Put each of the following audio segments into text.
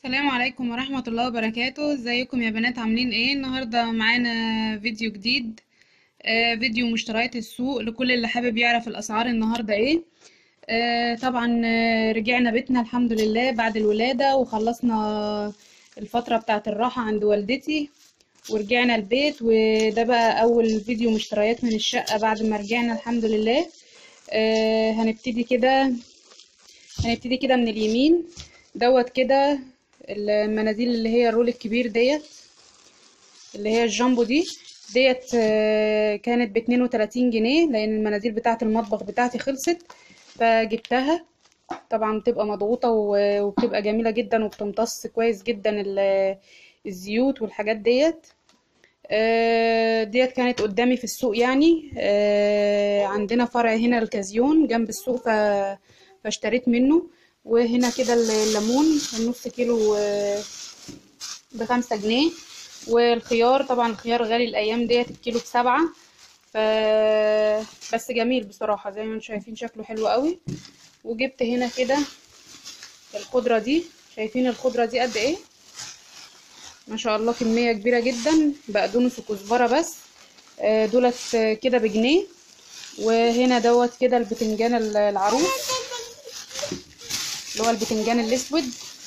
السلام عليكم ورحمة الله وبركاته ازيكم يا بنات عاملين ايه النهاردة معانا فيديو جديد آه فيديو مشتريات السوق لكل اللي حابب يعرف الاسعار النهاردة ايه آه طبعا آه، رجعنا بيتنا الحمد لله بعد الولادة وخلصنا الفترة بتاعة الراحة عند والدتي ورجعنا البيت وده بقى اول فيديو مشتريات من الشقة بعد ما رجعنا الحمد لله آه هنبتدي كده هنبتدي كده من اليمين دوت كده المناديل اللي هي الرول الكبير ديت اللي هي الجامبو دي ديت آه، كانت باتنين وتلاتين جنيه لان المناديل بتاعه المطبخ بتاعتي خلصت فجبتها طبعا بتبقى مضغوطة و- وبتبقى جميلة جدا وبتمتص كويس جدا ال- الزيوت والحاجات ديت آه، ديت كانت قدامي في السوق يعني آه، عندنا فرع هنا الكازيون جنب السوق ف... فاشتريت منه وهنا كده الليمون النص كيلو آه، بخمسة جنيه والخيار طبعا الخيار غالي الأيام ديت الكيلو بسبعة ف بس جميل بصراحة زي ما انتم شايفين شكله حلو قوي وجبت هنا كده الخضرة دي شايفين الخضرة دي قد ايه ما شاء الله كمية كبيرة جدا بقدونس وكزبرة بس آه، دولت آه، كده بجنيه وهنا دوت كده البتنجان ال- العروس اللي هو البتنجان الاسود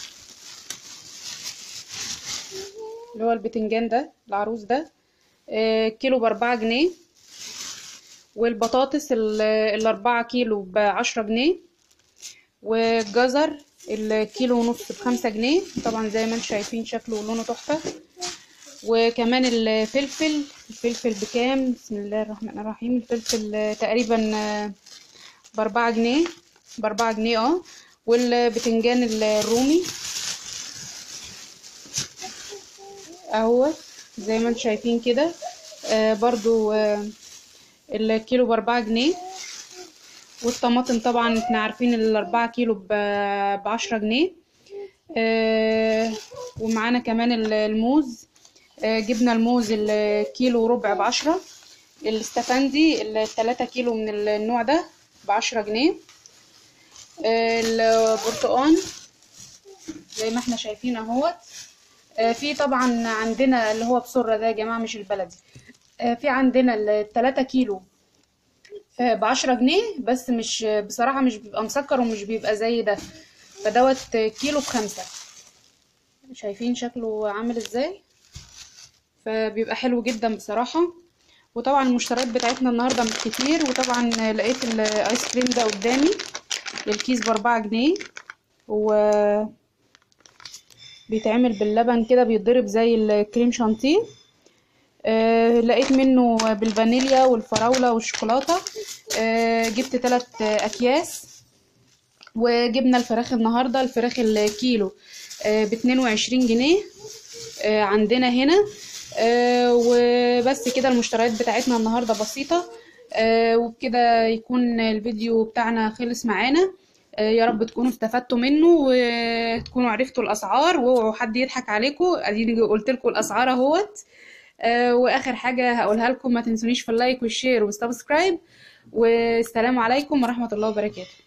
اللي هو البتنجان ده العروس ده آه، كيلو بأربعة جنيه والبطاطس ال- الأربعة كيلو بعشرة جنيه والجزر الكيلو ونص بخمسة جنيه طبعا زي ما انتم شايفين شكله ولونه تحفة وكمان الفلفل الفلفل بكام بسم الله الرحمن الرحيم الفلفل آه، تقريبا آه، بأربعة جنيه بأربعة جنيه اه والبتنجان الرومي اهو زي ما انتم شايفين كده آه برضو آه الكيلو بأربعة جنيه والطماطم طبعا احنا عارفين الأربعة كيلو ب- بعشرة جنيه آه ومعانا كمان ال- الموز آه جبنا الموز الكيلو وربع بعشرة الاستفندي التلاتة كيلو من النوع ده بعشرة جنيه آه البرتقال زي ما احنا شايفين اهوت آه، في طبعا عندنا اللي هو بسرة ده يا جماعة مش البلدي آه، في عندنا التلاتة كيلو آه، بعشرة جنيه بس مش بصراحة مش بيبقى مسكر ومش بيبقى زي ده فدوت كيلو بخمسة شايفين شكله عامل ازاي فبيبقى حلو جدا بصراحة وطبعا المشتريات بتاعتنا النهاردة مش كتير وطبعا لقيت الايس كريم ده قدامي الكيس بأربعة جنيه و بيتعمل باللبن كده بيتضرب زي الكريم شانتيه آه لقيت منه بالفانيليا والفراولة والشوكولاتة آه جبت تلات اكياس وجبنا الفراخ النهاردة الفراخ الكيلو آه باتنين وعشرين جنيه آه عندنا هنا آه وبس كده المشتريات بتاعتنا النهاردة بسيطة آه وبكده يكون الفيديو بتاعنا خلص معانا آه يا رب تكونوا استفدتوا منه وتكونوا عرفتوا الاسعار واوعوا حد يضحك عليكم اديني قلت لكم الاسعار اهوت آه واخر حاجه هقولها لكم ما تنسونيش في اللايك والشير والسبسكرايب والسلام عليكم ورحمه الله وبركاته